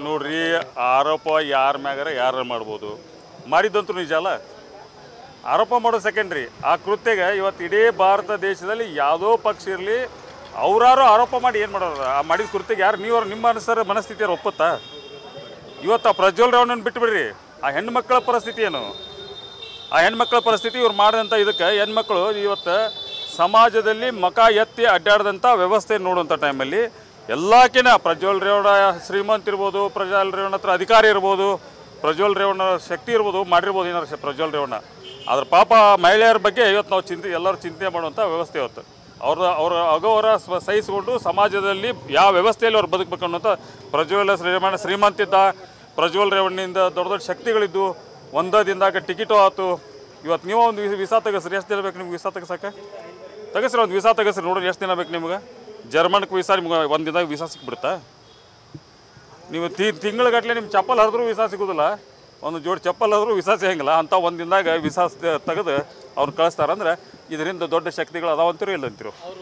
ನೋಡ್ರಿ ಆರೋಪ ಯಾರ ಮ್ಯಾಗಾರ ಯಾರು ಮಾಡ್ಬೋದು ಮಾಡಿದ್ದಂತೂ ನಿಜ ಅಲ್ಲ ಆರೋಪ ಮಾಡೋದು ಸೆಕೆಂಡ್ರಿ ಆ ಕೃತ್ಯಗೆ ಇವತ್ತು ಇಡೀ ಭಾರತ ದೇಶದಲ್ಲಿ ಯಾವುದೋ ಪಕ್ಷ ಇರಲಿ ಅವರಾರು ಆರೋಪ ಮಾಡಿ ಏನು ಮಾಡೋರು ಆ ಮಾಡಿದ ಕೃತ್ಯಗೆ ಯಾರು ನೀವು ನಿಮ್ಮ ಅನುಸಾರ ಮನಸ್ಥಿತಿಯಾರು ಒಪ್ಪತ್ತಾ ಇವತ್ತು ಆ ಪ್ರಜ್ವಲ್ ರೇವಣ್ಣನ ಬಿಟ್ಬಿಡ್ರಿ ಆ ಹೆಣ್ಮಕ್ಳ ಪರಿಸ್ಥಿತಿ ಏನು ಆ ಹೆಣ್ಮಕ್ಳ ಪರಿಸ್ಥಿತಿ ಇವ್ರು ಮಾಡಿದಂಥ ಇದಕ್ಕೆ ಹೆಣ್ಮಕ್ಳು ಇವತ್ತು ಸಮಾಜದಲ್ಲಿ ಮಕ ಎತ್ತಿ ಅಡ್ಡಾಡ್ದಂಥ ವ್ಯವಸ್ಥೆ ನೋಡುವಂಥ ಟೈಮಲ್ಲಿ ಎಲ್ಲಕ್ಕಿಂತ ಪ್ರಜ್ವಲ್ ರೇವಣ್ಣ ಶ್ರೀಮಂತ ಇರ್ಬೋದು ಪ್ರಜ್ವಲ್ ರೇವಣ್ಣ ಹತ್ರ ಅಧಿಕಾರಿ ಇರ್ಬೋದು ಪ್ರಜ್ವಲ್ ರೇವಣ್ಣ ಶಕ್ತಿ ಇರ್ಬೋದು ಮಾಡಿರ್ಬೋದು ಏನಾರು ಶ- ಪ್ರಜ್ವಲ್ ರೇವಣ್ಣ ಆದ್ರೆ ಪಾಪ ಮಹಿಳೆಯರ ಬಗ್ಗೆ ಇವತ್ತು ನಾವು ಚಿಂತೆ ಎಲ್ಲರೂ ಚಿಂತೆ ಮಾಡುವಂಥ ವ್ಯವಸ್ಥೆ ಇವತ್ತು ಅವ್ರ ಅವರ ಅಗೌರ ಸ್ವ ಸಹಿಸಿಕೊಂಡು ಸಮಾಜದಲ್ಲಿ ಯಾವ ವ್ಯವಸ್ಥೆಯಲ್ಲಿ ಅವ್ರು ಬದುಕಬೇಕು ಅನ್ನೋಂಥ ಪ್ರಜ್ವಲ ಶ್ರೀಮಣ್ಣ ಶ್ರೀಮಂತಿದ್ದ ಪ್ರಜ್ವಲ್ ರೇವಣ್ಣಿಂದ ದೊಡ್ಡ ದೊಡ್ಡ ಶಕ್ತಿಗಳಿದ್ದು ಒಂದದಿಂದಾಗ ಟಿಕೆಟು ಆಯ್ತು ಇವತ್ತು ನೀವು ಒಂದು ವಿಸಾ ತೆಗಸ್ರಿ ಎಷ್ಟು ದಿನ ಬೇಕು ನಿಮ್ಗೆ ವಿಸಾ ತೆಗಸಕ್ಕೆ ತೆಗಸ್ರಿ ಒಂದು ವಿಸಾ ತೆಗಸ್ರಿ ನೋಡ್ರಿ ಎಷ್ಟು ದಿನ ಬೇಕು ನಿಮ್ಗೆ ಜರ್ಮನ್ಗೆ ವಿಸಾ ನಿಮ್ಗೆ ಒಂದು ದಿನದಾಗ ವಿಸಾ ಸಿಕ್ಬಿಡುತ್ತಾ ನೀವು ತಿ ತಿಂಗಳಗಟ್ಟಲೆ ನಿಮ್ಮ ಚಪ್ಪಲ್ ಹರಿದ್ರೂ ವಿಸಾ ಸಿಗೋದಿಲ್ಲ ಒಂದು ಜೋಡಿ ಚಪ್ಪಲ್ ಹರಿದ್ರೂ ವಿಸಾ ಸಿಗಂಗಿಲ್ಲ ಅಂತ ಒಂದು ದಿನದಾಗ ವಿಸಾ ತೆಗೆದು ಅವ್ರು ಕಳಿಸ್ತಾರಂದ್ರೆ ಇದರಿಂದ ದೊಡ್ಡ ಶಕ್ತಿಗಳು ಅದಾವಂತಿರೋ ಇಲ್ಲ ಅಂತಿರೋ